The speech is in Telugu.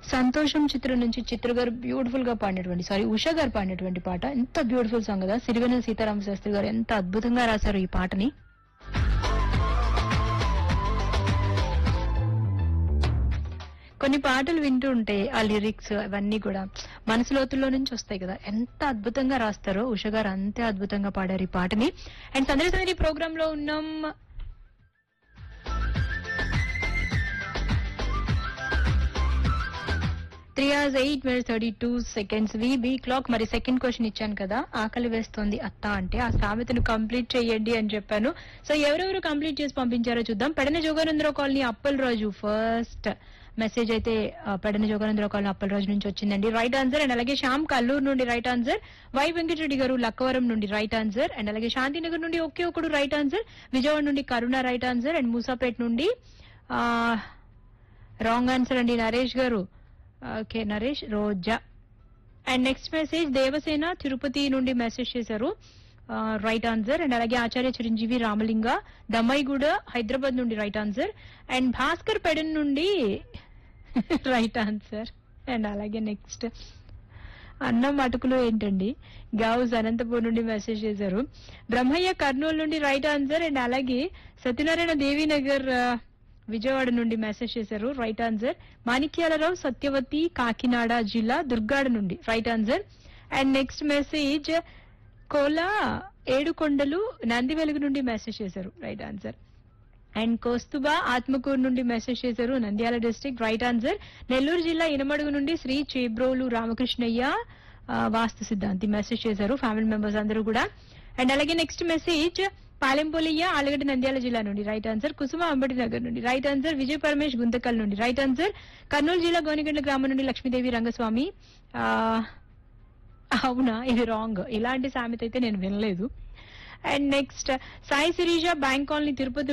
సంతోషం చిత్రం నుంచి చిత్ర గారు బ్యూటిఫుల్ గా పాడినటువంటి సారీ ఉషా గారు పాడినటువంటి పాట ఎంత బ్యూటిఫుల్ సాంగ్ కదా సిరివెన సీతారామ శాస్త్రి గారు ఎంత అద్భుతంగా రాశారు ఈ పాటని కొన్ని పాటలు వింటూ ఉంటే ఆ లిరిక్స్ అవన్నీ కూడా మనసు లోతుల్లో నుంచి వస్తాయి కదా ఎంత అద్భుతంగా రాస్తారో ఉష గారు అంతే అద్భుతంగా పాడారు ఈ పాటని అండ్ సందడి సందడి ప్రోగ్రామ్ లో ఉన్నాం three hours eight minutes thirty two seconds వి బి క్లాక్ మరి సెకండ్ క్వశ్చన్ ఇచ్చాను కదా ఆకలి వేస్తోంది అత్త అంటే ఆ సామెతను కంప్లీట్ చేయండి అని చెప్పాను సో ఎవరెవరు కంప్లీట్ చేసి పంపించారో చూద్దాం Pedana Joganandarao colony Appal Raju first message అయితే ఆ, పెడన జోగానందరావు కాలనీ అప్పల్ రాజు నుంచి వచ్చిందండి రైట్ ఆన్సర్ అండ్ అలాగే శ్యామ్ కల్లూరు నుండి రైట్ ఆన్సర్ వై వెంకటరెడ్డి గారు లక్కవరం నుండి రైట్ ఆన్సర్ అండ్ అలాగే శాంతినగర్ నుండి ఒకే ఒకడు రైట్ ఆన్సర్ విజయవాడ నుండి Karuna right answer and Moosapet నుండి రాంగ్ ఆన్సర్ అండి Naresh garu okay Naresh Roja and next message Devasena Tirupati నుండి మెసేజ్ చేశారు రైట్ ఆన్సర్ అండ్ అలాగే ఆచార్య చిరంజీవి రామలింగ దమ్మాయిగూడ హైదరాబాద్ నుండి right answer and Bhaskar Pedana నుండి రైట్ ఆన్సర్ అండ్ అలాగే నెక్స్ట్ అన్నం అటుకులు ఏంటండి గౌస్ అనంతపూర్ నుండి మెసేజ్ చేశారు బ్రహ్మయ్య కర్నూలు నుండి రైట్ ఆన్సర్ అండ్ అలాగే సత్యనారాయణ దేవీనగర్ ఆ, విజయవాడ నుండి మెసేజ్ చేశారు రైట్ ఆన్సర్ మాణిక్యాలరావు సత్యవతి కాకినాడ జిల్లా దుర్గాడ నుండి right answer and next message Kola Yedukondalu Nandi Velugu నుండి మెసేజ్ చేశారు right answer and Kaustubha Atmakur నుండి మెసేజ్ చేశారు Nandyal district right answer Nellore జిల్లా ఇనమడుగు నుండి శ్రీ చేబ్రోలు రామకృష్ణయ్య ఆ, వాస్తు సిద్ధాంతి మెసేజ్ చేశారు ఫ్యామిలీ మెంబర్స్ అందరూ కూడా అండ్ అలాగే నెక్స్ట్ మెసేజ్ పాలెంపోలియ్య ఆలగడ్డ నంద్యాల జిల్లా నుండి రైట్ ఆన్సర్ కుసుమ అంబటి నగర్ నుండి రైట్ ఆన్సర్ విజయ్ పరమేష్ గుంతకల్ నుండి రైట్ ఆన్సర్ కర్నూలు జిల్లా గోనిగండ్ల గ్రామం నుండి లక్ష్మీదేవి రంగస్వామి ఆ, అవునా ఇది రాంగ్ ఇలాంటి సామెత అయితే నేను వినలేదు and next Sai Sirisha bank colony Tirupati